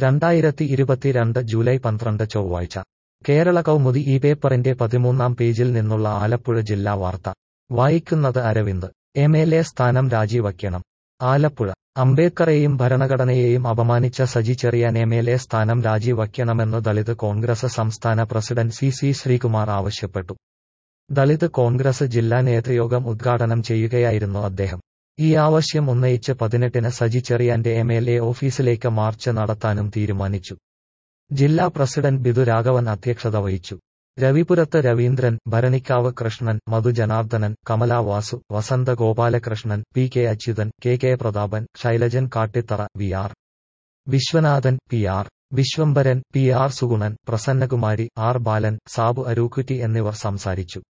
രണ്ടായിരത്തി ഇരുപത്തിരണ്ട് ജൂലൈ പന്ത്രണ്ട് ചൊവ്വാഴ്ച കേരള കൗമുദി ഈ പേപ്പറിന്റെ പതിമൂന്നാം പേജിൽ നിന്നുള്ള ആലപ്പുഴ ജില്ലാ വാർത്ത വായിക്കുന്നത് അരവിന്ദ് എം എൽ എ സ്ഥാനം രാജിവയ്ക്കണം ആലപ്പുഴ അംബേദ്കറെയും ഭരണഘടനയെയും അപമാനിച്ച Saji Cheriyan M L A സ്ഥാനം രാജിവയ്ക്കണമെന്ന് ദളിത് കോൺഗ്രസ് സംസ്ഥാന പ്രസിഡന്റ് സി സി ശ്രീകുമാർ ആവശ്യപ്പെട്ടു ദളിത് കോൺഗ്രസ് ജില്ലാ നേതൃയോഗം ഉദ്ഘാടനം ചെയ്യുകയായിരുന്നു അദ്ദേഹം ഈ ആവശ്യം ഉന്നയിച്ച് പതിനെട്ടിന് സജി ചെറിയാന്റെ എം എൽ എ ഓഫീസിലേക്ക് മാർച്ച് നടത്താനും തീരുമാനിച്ചു ജില്ലാ പ്രസിഡന്റ് ബിദു രാഘവൻ അധ്യക്ഷത വഹിച്ചു രവിപുരത്ത് Raveendran Bharanikkavu Krishnan Madhu Janardhanan Kamala Vasu Vasantha Gopalakrishnan P K Achuthan K K Prathapan Shylajan Kattithara V R Viswanathan P R Viswambharan P R Suganan Prasannakumari R Balan Sabu Arookutty എന്നിവർ സംസാരിച്ചു